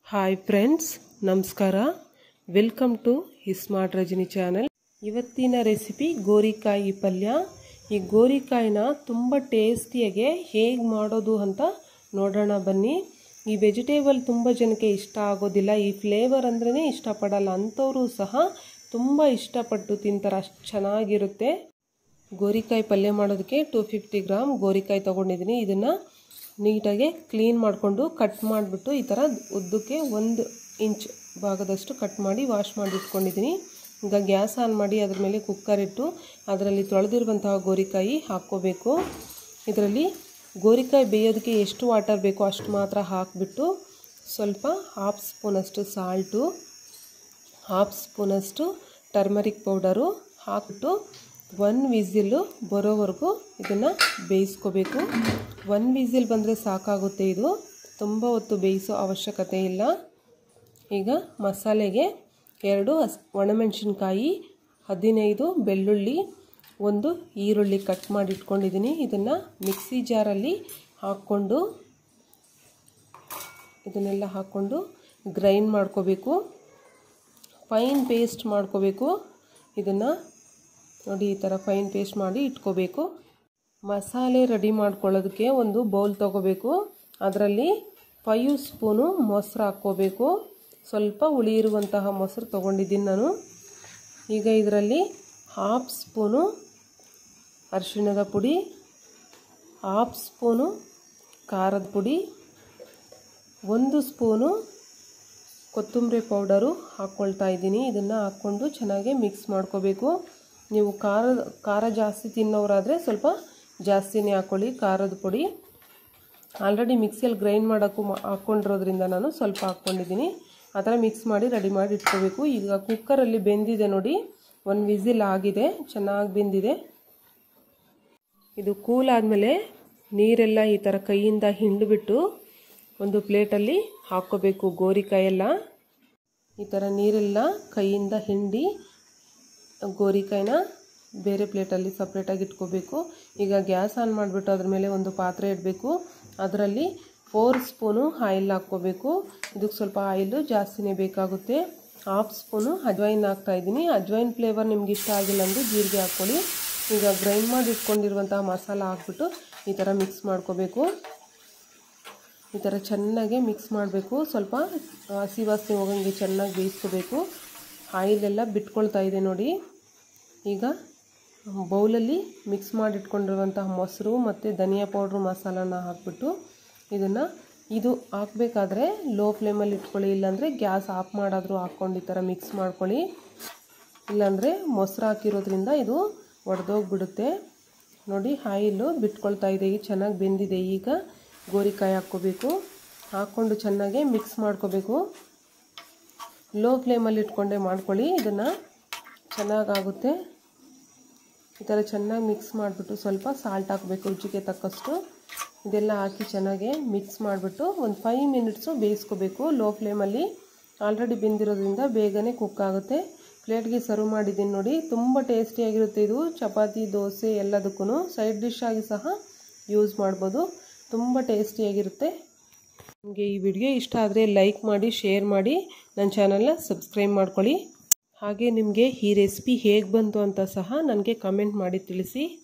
hi friends ನಮಸ್ಕಾರ welcome to smart Rajani channel ಇವತ್ತಿನ recipe ಗೋರಿಕಾಯಿ ಪಲ್ಯ ಈ ಗೋರಿಕಾಯಿನ ತುಂಬ ಟೇಸ್ಟಿಯಾಗೆ ಹೇಗೆ ಮಾಡೋದು ಅಂತ ನೋಡೋಣ ಬನ್ನಿ ಈ ವೆಜಿಟೇಬಲ್ ತುಂಬ ಜನಕ್ಕೆ ಇಷ್ಟ ಆಗೋದಿಲ್ಲ ಈ ಫ್ಲೇವರ್ ಅಂದ್ರೇ ಇಷ್ಟಪಡಲ್ಲ ಅಂಥವರು ಸಹ ತುಂಬ ಇಷ್ಟಪಟ್ಟು ತಿಂತಾರೆ ಅಷ್ಟು ಚೆನ್ನಾಗಿರುತ್ತೆ ಗೋರಿಕಾಯಿ ಪಲ್ಯ ಮಾಡೋದಕ್ಕೆ ಟೂ ಫಿಫ್ಟಿ ಗ್ರಾಮ್ ಗೋರಿಕಾಯಿ ತೊಗೊಂಡಿದ್ದೀನಿ ಇದನ್ನು ನೀಟಾಗಿ ಕ್ಲೀನ್ ಮಾಡಿಕೊಂಡು ಕಟ್ ಮಾಡಿಬಿಟ್ಟು ಈ ಥರ ಉದ್ದಕ್ಕೆ ಒಂದು ಇಂಚ್ ಭಾಗದಷ್ಟು ಕಟ್ ಮಾಡಿ ವಾಶ್ ಮಾಡಿ ಇಟ್ಕೊಂಡಿದ್ದೀನಿ ಈಗ ಗ್ಯಾಸ್ ಆನ್ ಮಾಡಿ ಅದ್ರ ಮೇಲೆ ಕುಕ್ಕರ್ ಇಟ್ಟು ಅದರಲ್ಲಿ ತೊಳೆದಿರುವಂತಹ ಗೋರಿಕಾಯಿ ಹಾಕ್ಕೋಬೇಕು ಇದರಲ್ಲಿ ಗೋರಿಕಾಯಿ ಬೇಯೋದಕ್ಕೆ ಎಷ್ಟು ವಾಟರ್ ಬೇಕೋ ಅಷ್ಟು ಮಾತ್ರ ಹಾಕಿಬಿಟ್ಟು ಸ್ವಲ್ಪ ಹಾಫ್ ಸ್ಪೂನಷ್ಟು ಸಾಲ್ಟು ಹಾಫ್ ಸ್ಪೂನಷ್ಟು ಟರ್ಮರಿಕ್ ಪೌಡರು ಹಾಕ್ಬಿಟ್ಟು ಒನ್ ವಿಸಿಲು ಬರೋವರೆಗೂ ಇದನ್ನು ಬೇಯಿಸ್ಕೋಬೇಕು ಒನ್ ವಿಸಿಲ್ ಬಂದರೆ ಸಾಕಾಗುತ್ತೆ ಇದು ತುಂಬ ಹೊತ್ತು ಬೇಯಿಸೋ ಅವಶ್ಯಕತೆ ಇಲ್ಲ ಈಗ ಮಸಾಲೆಗೆ ಎರಡು ಹಸ್ ಒಣಮೆಣಸಿನ್ಕಾಯಿ ಹದಿನೈದು ಬೆಳ್ಳುಳ್ಳಿ ಒಂದು ಈರುಳ್ಳಿ ಕಟ್ ಮಾಡಿ ಇಟ್ಕೊಂಡಿದ್ದೀನಿ ಇದನ್ನು ಮಿಕ್ಸಿ ಜಾರಲ್ಲಿ ಹಾಕ್ಕೊಂಡು ಇದನ್ನೆಲ್ಲ ಹಾಕ್ಕೊಂಡು ಗ್ರೈಂಡ್ ಮಾಡ್ಕೋಬೇಕು ಫೈನ್ ಪೇಸ್ಟ್ ಮಾಡ್ಕೋಬೇಕು ಇದನ್ನು ನೋಡಿ ಈ ಥರ ಫೈನ್ ಪೇಸ್ಟ್ ಮಾಡಿ ಇಟ್ಕೋಬೇಕು ಮಸಾಲೆ ರೆಡಿ ಮಾಡ್ಕೊಳ್ಳೋದಕ್ಕೆ ಒಂದು ಬೌಲ್ ತೊಗೋಬೇಕು ಅದರಲ್ಲಿ ಫೈವ್ ಸ್ಪೂನು ಮೊಸರು ಹಾಕ್ಕೋಬೇಕು ಸ್ವಲ್ಪ ಹುಳಿ ಇರುವಂತಹ ಮೊಸರು ತೊಗೊಂಡಿದ್ದೀನಿ ನಾನು ಈಗ ಇದರಲ್ಲಿ ಹಾಫ್ ಸ್ಪೂನು ಅರಿಶಿಣದ ಪುಡಿ ಹಾಫ್ ಸ್ಪೂನು ಖಾರದ ಪುಡಿ ಒಂದು ಸ್ಪೂನು ಕೊತ್ತಂಬರಿ ಪೌಡರು ಹಾಕ್ಕೊಳ್ತಾ ಇದ್ದೀನಿ ಇದನ್ನು ಹಾಕ್ಕೊಂಡು ಚೆನ್ನಾಗಿ ಮಿಕ್ಸ್ ಮಾಡ್ಕೋಬೇಕು ನೀವು ಖಾರ ಖಾರ ಜಾಸ್ತಿ ತಿನ್ನೋರಾದರೆ ಸ್ವಲ್ಪ ಜಾಸ್ತಿನೇ ಹಾಕ್ಕೊಳ್ಳಿ ಖಾರದ ಪುಡಿ ಆಲ್ರೆಡಿ ಮಿಕ್ಸಿಯಲ್ಲಿ ಗ್ರೈಂಡ್ ಮಾಡೋಕ್ಕೂ ಹಾಕ್ಕೊಂಡಿರೋದ್ರಿಂದ ನಾನು ಸ್ವಲ್ಪ ಹಾಕ್ಕೊಂಡಿದ್ದೀನಿ ಆ ಥರ ಮಿಕ್ಸ್ ಮಾಡಿ ರೆಡಿ ಮಾಡಿ ಇಟ್ಕೋಬೇಕು ಈಗ ಕುಕ್ಕರಲ್ಲಿ ಬೆಂದಿದೆ ನೋಡಿ ಒಂದು ವಿಸಿಲ್ ಆಗಿದೆ ಚೆನ್ನಾಗಿ ಬೆಂದಿದೆ ಇದು ಕೂಲ್ ಆದಮೇಲೆ ನೀರೆಲ್ಲ ಈ ಥರ ಕೈಯಿಂದ ಹಿಂಡಿಬಿಟ್ಟು ಒಂದು ಪ್ಲೇಟಲ್ಲಿ ಹಾಕ್ಕೋಬೇಕು ಗೋರಿಕಾಯೆಲ್ಲ ಈ ಥರ ನೀರೆಲ್ಲ ಕೈಯಿಂದ ಹಿಂಡಿ ಗೋರಿಕಾಯಿನ ಬೇರೆ ಪ್ಲೇಟಲ್ಲಿ ಸಪ್ರೇಟಾಗಿ ಇಟ್ಕೋಬೇಕು ಈಗ ಗ್ಯಾಸ್ ಆನ್ ಮಾಡಿಬಿಟ್ಟು ಅದ್ರ ಮೇಲೆ ಒಂದು ಪಾತ್ರೆ ಇಡಬೇಕು ಅದರಲ್ಲಿ ಫೋರ್ ಸ್ಪೂನು ಆಯಿಲ್ ಹಾಕ್ಕೋಬೇಕು ಇದಕ್ಕೆ ಸ್ವಲ್ಪ ಆಯಿಲು ಜಾಸ್ತಿನೇ ಬೇಕಾಗುತ್ತೆ ಹಾಫ್ ಸ್ಪೂನು ಅಜ್ವೈನ್ ಹಾಕ್ತಾಯಿದ್ದೀನಿ ಅಜ್ವೈನ್ ಫ್ಲೇವರ್ ನಿಮ್ಗೆ ಇಷ್ಟ ಆಗಿಲ್ಲ ಅಂದರೆ ಜೀರಿಗೆ ಹಾಕ್ಕೊಳ್ಳಿ ಈಗ ಗ್ರೈಂಡ್ ಮಾಡಿ ಇಟ್ಕೊಂಡಿರುವಂತಹ ಮಸಾಲ ಹಾಕ್ಬಿಟ್ಟು ಈ ಥರ ಮಿಕ್ಸ್ ಮಾಡ್ಕೋಬೇಕು ಈ ಥರ ಚೆನ್ನಾಗಿ ಮಿಕ್ಸ್ ಮಾಡಬೇಕು ಸ್ವಲ್ಪ ಹಸಿ ವಾಸನೆ ಹೋಗಂಗೆ ಚೆನ್ನಾಗಿ ಬೇಯಿಸ್ಕೋಬೇಕು ಆಯಿಲೆಲ್ಲ ಬಿಟ್ಕೊಳ್ತಾ ಇದೆ ನೋಡಿ ಈಗ ಬೌಲಲ್ಲಿ ಮಿಕ್ಸ್ ಮಾಡಿಟ್ಕೊಂಡಿರುವಂತಹ ಮೊಸರು ಮತ್ತು ಧನಿಯಾ ಪೌಡ್ರು ಮಸಾಲಾನ ಹಾಕ್ಬಿಟ್ಟು ಇದನ್ನು ಇದು ಹಾಕಬೇಕಾದ್ರೆ ಲೋ ಫ್ಲೇಮಲ್ಲಿ ಇಟ್ಕೊಳ್ಳಿ ಇಲ್ಲಾಂದರೆ ಗ್ಯಾಸ್ ಆಫ್ ಮಾಡಾದರೂ ಹಾಕ್ಕೊಂಡು ಈ ಥರ ಮಿಕ್ಸ್ ಮಾಡ್ಕೊಳ್ಳಿ ಇಲ್ಲಾಂದರೆ ಮೊಸರು ಹಾಕಿರೋದ್ರಿಂದ ಇದು ಒಡೆದೋಗ್ಬಿಡುತ್ತೆ ನೋಡಿ ಆಯಿಲು ಬಿಟ್ಕೊಳ್ತಾ ಇದೆ ಈಗ ಚೆನ್ನಾಗಿ ಬೆಂದಿದೆ ಈಗ ಗೋರಿಕಾಯಿ ಹಾಕ್ಕೋಬೇಕು ಹಾಕ್ಕೊಂಡು ಚೆನ್ನಾಗಿ ಮಿಕ್ಸ್ ಮಾಡ್ಕೋಬೇಕು ಲೋ ಫ್ಲೇಮಲ್ಲಿ ಇಟ್ಕೊಂಡೆ ಮಾಡ್ಕೊಳ್ಳಿ ಇದನ್ನು ಚೆನ್ನಾಗಾಗುತ್ತೆ ಈ ಥರ ಚೆನ್ನಾಗಿ ಮಿಕ್ಸ್ ಮಾಡಿಬಿಟ್ಟು ಸ್ವಲ್ಪ ಸಾಲ್ಟ್ ಹಾಕಬೇಕು ರುಚಿಗೆ ತಕ್ಕಷ್ಟು ಇದೆಲ್ಲ ಹಾಕಿ ಚೆನ್ನಾಗಿ ಮಿಕ್ಸ್ ಮಾಡಿಬಿಟ್ಟು ಒಂದು ಫೈವ್ ಮಿನಿಟ್ಸು ಬೇಯಿಸ್ಕೋಬೇಕು ಲೋ ಫ್ಲೇಮಲ್ಲಿ ಆಲ್ರೆಡಿ ಬೆಂದಿರೋದ್ರಿಂದ ಬೇಗನೆ ಕುಕ್ ಆಗುತ್ತೆ ಪ್ಲೇಟ್ಗೆ ಸರ್ವ್ ಮಾಡಿದ್ದೀನಿ ನೋಡಿ ತುಂಬ ಟೇಸ್ಟಿಯಾಗಿರುತ್ತೆ ಇದು ಚಪಾತಿ ದೋಸೆ ಎಲ್ಲದಕ್ಕೂ ಸೈಡ್ ಡಿಶ್ ಆಗಿ ಸಹ ಯೂಸ್ ಮಾಡ್ಬೋದು ತುಂಬ ಟೇಸ್ಟಿಯಾಗಿರುತ್ತೆ ನಿಮಗೆ ಈ ವಿಡಿಯೋ ಇಷ್ಟ ಆದರೆ ಲೈಕ್ ಮಾಡಿ ಶೇರ್ ಮಾಡಿ ನನ್ನ ಚಾನಲ್ನ ಸಬ್ಸ್ಕ್ರೈಬ್ ಮಾಡ್ಕೊಳ್ಳಿ ಹಾಗೆ ನಿಮಗೆ ಈ ರೆಸಿಪಿ ಹೇಗೆ ಬಂತು ಅಂತ ಸಹ ನನಗೆ ಕಮೆಂಟ್ ಮಾಡಿ ತಿಳಿಸಿ